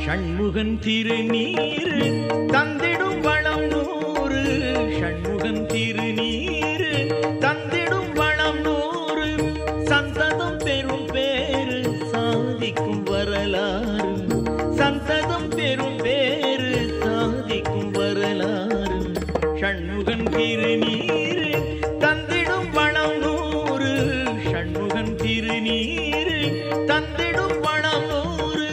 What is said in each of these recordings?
ஷண்முகன் திருநீரு தந்திடும் வளம் நூறு ஷண்முகன் திருநீரு தந்திடும் வளம் நூறு சந்ததம் பெரும் பேரு சாதிக்கும் வரலாறு சந்ததம் பெரும் பேரு சாதிக்கும் வரலாறு ஷண்முகன் திருநீரு தந்திடும் வளம் நூறு ஷண்முகன் திருநீரு தந்திடும் வளம் நூறு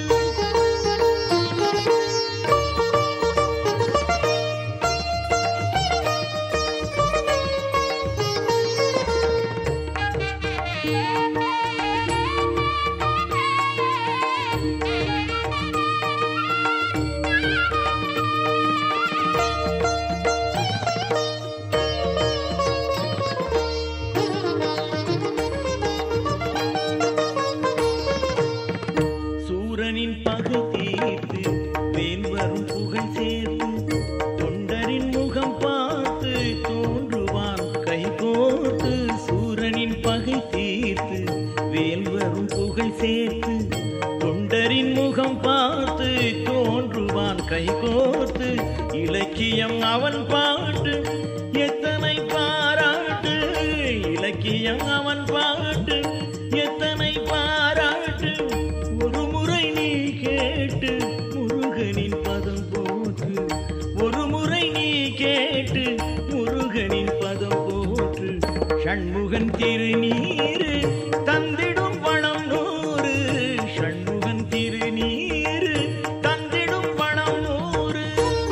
சூரனின் பகை தீர்த்து வேல் வரும் புகழ் சேர்த்து தொண்டரின் முகம் பார்த்து தோன்றுவான் கை கோர்த்து சூரனின் பகை தீர்த்து வேல் வரும் புகழ் சேர்த்து தொண்டரின் முகம் பார்த்து தோன்றுவான் கை கோர்த்து இலக்கியம் அவன் பாட்டு எத்தனை பாராட்டு இலக்கியம் அவன் பாட்டு எத்தனை பாராட்டு ஒரு முறை நீ கேட்டு முருகனின் பதம் போற்று ஒரு முறை நீ கேட்டு முருகனின் பதம் போற்று ஷண்முகன் திருநீரு தந்திடும் வளம் நூறு ஷண்முகன் திருநீரு தந்திடும் வளம் நூறு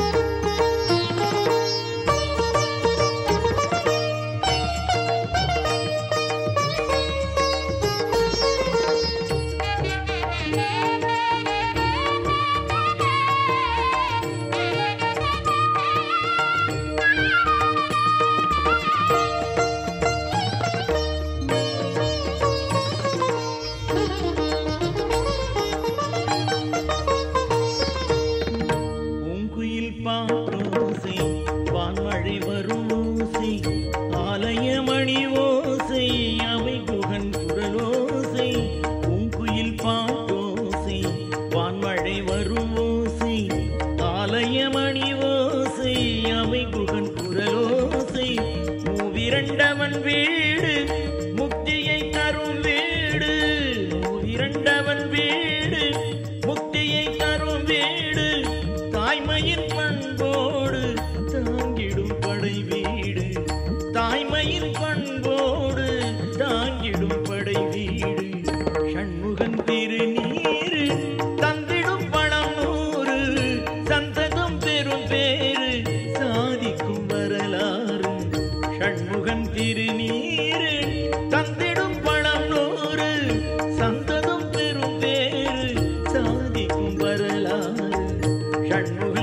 பூங்குயில் பாட்டோசை வான்மழை வரும் ஓசை ஆலயமணி ஓசை அவை குகன் குரலோசை பூங்குயில் பாட்டோசை வான்மழை வரும் ஓசை ஆலயமணி ஓசை அவை குகன் குரலோசை மூவிரண்டவன் வீடு முக்தியை தரும் வீடு மூவிரண்டவன் வீடு முக்தியை தரும் வீடு தாய்மையின் பண்போடு தாங்கிடும் படை வீடு தாய்மையின் பண்போடு தாங்கிடும் படை வீடு ஷண்முகன் திருநீரு தந்திடும் பணம் நூறு சந்ததம் பெரும் பேரு சாதிக்கும் வரலாறு ஷண்முகன் திருநீரு தந்திடும் பணம் நூறு சந்ததம் பெரும் பேரு சாதிக்கும் வரலாறு ஷண்முக